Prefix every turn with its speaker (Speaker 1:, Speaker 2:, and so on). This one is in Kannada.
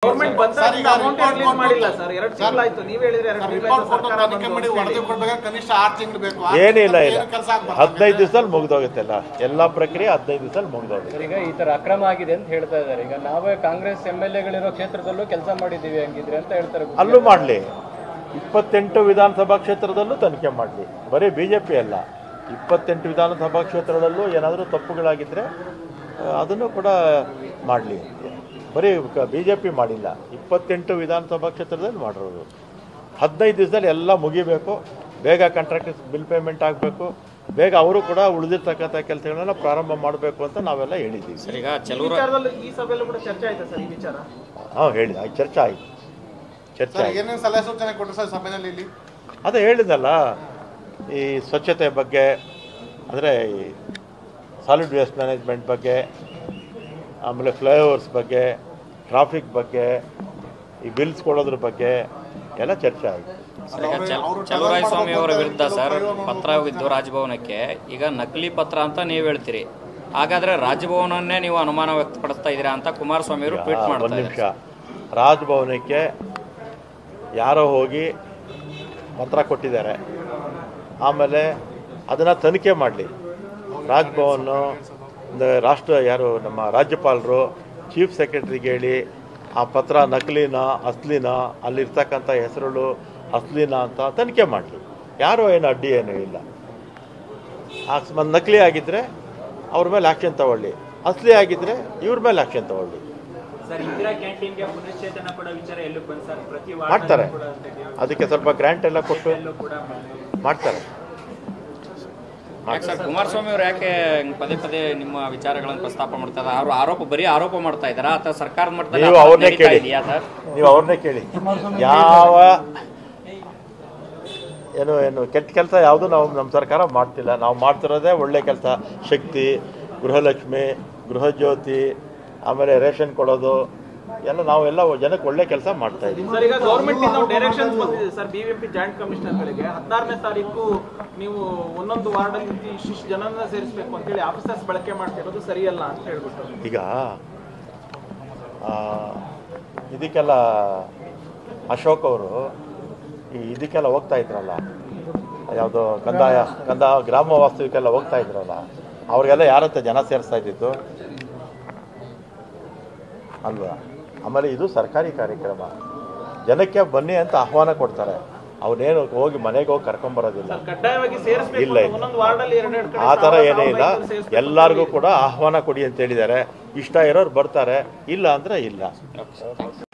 Speaker 1: ಗೌರ್ಮೆಂಟ್ ಬಂದ
Speaker 2: ಸರ್, ಈಗ
Speaker 1: ಅಮೌಂಟ್
Speaker 2: report
Speaker 1: ರಿಲೀಸ್ ಮಾಡಿಲ್ಲ
Speaker 2: ಕೊಟ್ಟು-
Speaker 1: ಸರ್ ಎರಡು
Speaker 2: ಸರ್,
Speaker 1: ತಿಂಗಳಾಯ್ತು ನೀವ್ ಹೇಳಿದ್ರೆ ಎರಡು
Speaker 2: ರಿಪೋರ್ಟ್
Speaker 1: ತಿಂಗಳಾಯ್ತು
Speaker 2: ಕೊಟ್ಟು
Speaker 1: ಸರ್ಕಾರ
Speaker 2: ತನಿಖೆ ಮಾಡಿ
Speaker 1: ಬಂದು
Speaker 2: ವರದಿ
Speaker 1: ಅಂತ
Speaker 2: ಕೊಡ್ಬೇಕಾದ್ರೆ ಕನಿಷ್ಠ ಆರು ತಿಂಗಳು ಬೇಕು ಆರು
Speaker 3: ಏನಿಲ್ಲ
Speaker 2: ತಿಂಗಳು
Speaker 3: ಇಲ್ಲ
Speaker 2: ಏನು ಕೆಲಸ ಆಗ್ಬಾರ್ದು
Speaker 3: ಹದಿನೈದು ದಿವಸದಲ್ಲಿ ಮುಗ್ದೋಗುತ್ತೆಲ್ಲ ಎಲ್ಲ ಪ್ರಕ್ರಿಯೆ ಹದಿನೈದು ದಿವಸದಲ್ಲಿ ಮುಗ್ದೋಗುತ್ತೆ
Speaker 4: ಸರ್, ಈಗ ಈ ತರ ಅಕ್ರಮ ಆಗಿದೆ ಅಂತ ಹೇಳ್ತಾ ಇದ್ದಾರೆ ಈಗ ನಾವೇ ಕಾಂಗ್ರೆಸ್ ಎಂ ಎಲ್ ಎಗಳಿರೋ ಕ್ಷೇತ್ರದಲ್ಲೂ ಕೆಲಸ ಮಾಡಿದ್ದೀವಿ ಹಂಗಿದ್ರೆ ಅಂತ ಹೇಳ್ತಾರೆ
Speaker 3: ಅಲ್ಲೂ ಮಾಡಲಿ ಇಪ್ಪತ್ತೆಂಟು ವಿಧಾನಸಭಾ ಕ್ಷೇತ್ರದಲ್ಲೂ ತನಿಖೆ ಮಾಡಲಿ ಬರೀ ಬಿ ಜೆ ಪಿ ಅಲ್ಲ ಇಪ್ಪತ್ತೆಂಟು ವಿಧಾನಸಭಾ ಕ್ಷೇತ್ರದಲ್ಲೂ ಏನಾದರೂ ತಪ್ಪುಗಳಾಗಿದ್ದರೆ ಆ, ಅದನ್ನು ಕೂಡ ಮಾಡಲಿ ಬರೀ ಬಿ ಜೆ ಪಿ ಮಾಡಿಲ್ಲ ಇಪ್ಪತ್ತೆಂಟು ವಿಧಾನಸಭಾ ಕ್ಷೇತ್ರದಲ್ಲಿ ಮಾಡಿರೋದು ಹದಿನೈದು ದಿವಸದಲ್ಲಿ ಎಲ್ಲ ಮುಗಿಬೇಕು ಬೇಗ ಕಾಂಟ್ರಾಕ್ಟ್ ಬಿಲ್ ಪೇಮೆಂಟ್ ಆಗಬೇಕು ಬೇಗ ಅವರು ಕೂಡ ಉಳಿದಿರ್ತಕ್ಕಂಥ ಕೆಲಸಗಳನ್ನ ಪ್ರಾರಂಭ ಮಾಡಬೇಕು ಅಂತ ನಾವೆಲ್ಲ ಹೇಳಿದ್ದೀವಿ
Speaker 5: ಸರ್ ಈಗ
Speaker 1: ಈ
Speaker 5: ಚಲೂರ
Speaker 1: ವಿಚಾರದಲ್ಲಿ ಈ ಸಭೆಯಲ್ಲೂ ಕೂಡ ಚರ್ಚೆ ಆಯ್ತಾ ಸರ್ ಈ ವಿಚಾರ
Speaker 3: ಹಾಂ ಹೇಳಿ ಆಯ್ತು ಚರ್ಚೆ ಆಯಿತು ಚರ್ಚೆ
Speaker 2: ಸರ್
Speaker 3: ಆಯಿತು
Speaker 2: ಏನೇನು ಸಲಹೆ ಸೂಚನೆ ಕೊಟ್ಟರು ಸರ್ ಸಭೆಯಲ್ಲಿ ಇಲ್ಲಿ
Speaker 3: ಅದೇ ಹೇಳಿದಲ್ಲ ಈ ಸ್ವಚ್ಛತೆ ಬಗ್ಗೆ ಅಂದರೆ ಈ ಸಾಲಿಡ್ ವೇಸ್ಟ್ ಮ್ಯಾನೇಜ್ಮೆಂಟ್ ಬಗ್ಗೆ ಆಮೇಲೆ ಫ್ಲೈಓವರ್ಸ್ ಬಗ್ಗೆ ಟ್ರಾಫಿಕ್ ಬಗ್ಗೆ ಈ ಬಿಲ್ಸ್ ಕೊಡೋದ್ರ ಬಗ್ಗೆ ಎಲ್ಲ ಚರ್ಚೆ ಆಯಿತು
Speaker 5: ಸರ್ ಈಗ ಚಲ್- ಚಲುವರಾಯ ಸ್ವಾಮಿ ಅವರ ವಿರುದ್ಧ ಸರ್ ಪತ್ರ ಹೋಗಿದ್ದು ರಾಜಭವನಕ್ಕೆ ಈಗ ನಕಲಿ ಪತ್ರ ಅಂತ ನೀವು ಹೇಳ್ತೀರಿ ಹಾಗಾದ್ರೆ ರಾಜಭವನನ್ನೇ ನೀವು ಅನುಮಾನ ವ್ಯಕ್ತಪಡಿಸ್ತಾ ಇದ್ದೀರಾ ಅಂತ ಕುಮಾರಸ್ವಾಮಿ ಅವರು ಟ್ವೀಟ್
Speaker 3: ಒಂದು
Speaker 5: ಮಾಡ್ತಾ
Speaker 3: ನಿಮಿಷ
Speaker 5: ಇದ್ದಾರೆ
Speaker 3: ರಾಜಭವನಕ್ಕೆ ಯಾರೋ ಹೋಗಿ ಪತ್ರ ಕೊಟ್ಟಿದ್ದಾರೆ ಆಮೇಲೆ ಅದನ್ನು ತನಿಖೆ ಮಾಡಲಿ ರಾಜ್ಭವನ್ ರಾಷ್ಟ್ರ ಯಾರು ನಮ್ಮ ರಾಜ್ಯಪಾಲರು ಚೀಫ್ ಸೆಕ್ರೆಟರಿಗೆ ಹೇಳಿ ಆ ಪತ್ರ ನಕಲಿನ ಅಸ್ಲಿನ ಅಲ್ಲಿರ್ತಕ್ಕಂಥ ಹೆಸರುಗಳು ಅಸ್ಲಿನ ಅಂತ ತನಿಖೆ ಮಾಡಲಿ ಯಾರು ಏನು ಅಡ್ಡಿ ಏನೂ ಇಲ್ಲ ಅಕಸ್ಮಾತ್ ನಕಲಿ ಆಗಿದ್ದರೆ ಅವ್ರ ಮೇಲೆ ಆ್ಯಕ್ಷನ್ ತಗೊಳ್ಳಿ ಅಸ್ಲಿ ಆಗಿದ್ದರೆ ಇವ್ರ ಮೇಲೆ ಆ್ಯಕ್ಷನ್ ತಗೊಳ್ಳಿ
Speaker 6: ಸರ್ ಇಂದಿರಾ ಕ್ಯಾಂಟೀನ್ಗೆ ಪುನಶ್ಚೇತನ ಕೊಡೋ ವಿಚಾರ ಎಲ್ಲೂ ಬಂದ್ ಸರ್ ಪ್ರತಿ
Speaker 3: ಮಾಡ್ತಾರೆ
Speaker 6: ವಾರ್ಡ್ನಲ್ಲೂ ಕೂಡ ಅಂತ ಇದೆಯಾ?
Speaker 3: ಅದಕ್ಕೆ ಸ್ವಲ್ಪ ಗ್ರ್ಯಾಂಟ್ ಎಲ್ಲ ಕೊಟ್ಟು
Speaker 6: ಎಲ್ಲೂ ಕೂಡ ಮಾಡ್ತಾರೆ.
Speaker 3: ಮಾಡ್ತಾರೆ
Speaker 5: ಯಾಕೆ ಸರ್ ಕುಮಾರಸ್ವಾಮಿ ಅವರು ಯಾಕೆ ಹಿಂಗ್ ಪದೇ ಪದೇ ನಿಮ್ಮ ವಿಚಾರಗಳನ್ನು ಪ್ರಸ್ತಾಪ ಮಾಡ್ತಾ ಇದ್ದಾರೆ ಅವರು ಆರೋಪ ಬರೀ ಆರೋಪ ಮಾಡ್ತಾ ಇದ್ದಾರಾ ಅಥವಾ ಸರ್ಕಾರದ ಮಟ್ಟದಲ್ಲಿ
Speaker 3: ನೀವು
Speaker 5: ಅಪರಾಧ
Speaker 3: ಅವ್ರನ್ನೇ
Speaker 5: ನಡೀತಾ
Speaker 3: ಕೇಳಿ
Speaker 5: ಇದೆಯಾ ಸರ್
Speaker 3: ನೀವು ಅವ್ರನ್ನೇ ಕೇಳಿ ಯಾವ ಏನು ಏನು ಕೆಟ್ಟ ಕೆಲಸ ಯಾವುದು ನಾವು ನಮ್ಮ ಸರ್ಕಾರ ಮಾಡ್ತಿಲ್ಲ ನಾವು ಮಾಡ್ತಿರೋದೇ ಒಳ್ಳೆ ಕೆಲಸ ಶಕ್ತಿ ಗೃಹಲಕ್ಷ್ಮಿ ಗೃಹಜ್ಯೋತಿ ಆಮೇಲೆ ರೇಷನ್ ಕೊಡೋದು ಎಲ್ಲ ನಾವೆಲ್ಲ ಜನಕ್ಕೆ ಒಳ್ಳೆ ಕೆಲಸ ಮಾಡ್ತಾ ಇದ್ದೀವಿ
Speaker 1: ಸರ್ ಈಗ ಗೌರ್ಮೆಂಟ್ ಇಂದ ಡೈರೆಕ್ಷನ್ಸ್ ಬಂದಿದೆ ಸರ್ ಬಿಬಿಎಂಪಿ ಜಾಯಿಂಟ್ ಕಮಿಷನರ್ಗಳಿಗೆ ಹದಿನಾರನೇ ತಾರೀಕು ನೀವು ಒಂದೊಂದು ವಾರ್ಡ್ ಅಲ್ಲಿ ಇಷ್ಟಿಷ್ಟು ಜನನ ಸೇರಿಸಬೇಕು ಅಂತೇಳಿ ಆಫೀಸರ್ಸ್ ಬಳಕೆ ಮಾಡ್ತಿರೋದು ಸರಿಯಲ್ಲ ಅಂತ ಹೇಳ್ಬಿಟ್ಟು
Speaker 3: ಈಗ ಆ, ಇದಕ್ಕೆಲ್ಲ ಅಶೋಕ್ ಅವರು ಈ ಇದಕ್ಕೆಲ್ಲ ಹೋಗ್ತಾ ಇದ್ರಲ್ಲ ಯಾವುದೋ ಕಂದಾಯ ಕಂದ ಗ್ರಾಮ ವಾಸ್ತವಿಕೆಲ್ಲ ಹೋಗ್ತಾ ಇದ್ರಲ್ಲ ಅವ್ರಿಗೆಲ್ಲ ಯಾರಂತ ಜನ ಸೇರಿಸ್ತಾ ಇದ್ದಿದ್ದು ಅಲ್ವಾ ಆಮೇಲೆ ಇದು ಸರ್ಕಾರಿ ಕಾರ್ಯಕ್ರಮ ಜನಕ್ಕೆ ಬನ್ನಿ ಅಂತ ಆಹ್ವಾನ ಕೊಡ್ತಾರೆ ಅವನೇನು ಹೋಗಿ ಮನೆಗೆ ಹೋಗಿ ಕರ್ಕೊಂಬರೋದಿಲ್ಲ
Speaker 1: ಕಡ್ಡಾಯವಾಗಿ ಸೇರಿಸಬೇಕು
Speaker 3: ಇಲ್ಲ, ಇಲ್ಲ.
Speaker 1: ಒಂದೊಂದು ವಾರ್ಡ್ ಅಲ್ಲಿ ಎರಡೆರಡು ಕಡೆ
Speaker 3: ಆ ಥರ
Speaker 1: ಸಾವಿರ,
Speaker 3: ಏನೇ ಇಲ್ಲ
Speaker 1: ಸಾವಿರದ ಐನೂರು ಸೇರಿಸ್ಬೇಕು
Speaker 3: ಎಲ್ಲರಿಗೂ ಕೂಡ ಆಹ್ವಾನ ಕೊಡಿ ಅಂತ ಹೇಳಿದ್ದಾರೆ ಇಷ್ಟ ಇರೋರು ಬರ್ತಾರೆ ಇಲ್ಲ ಅಂದರೆ ಇಲ್ಲ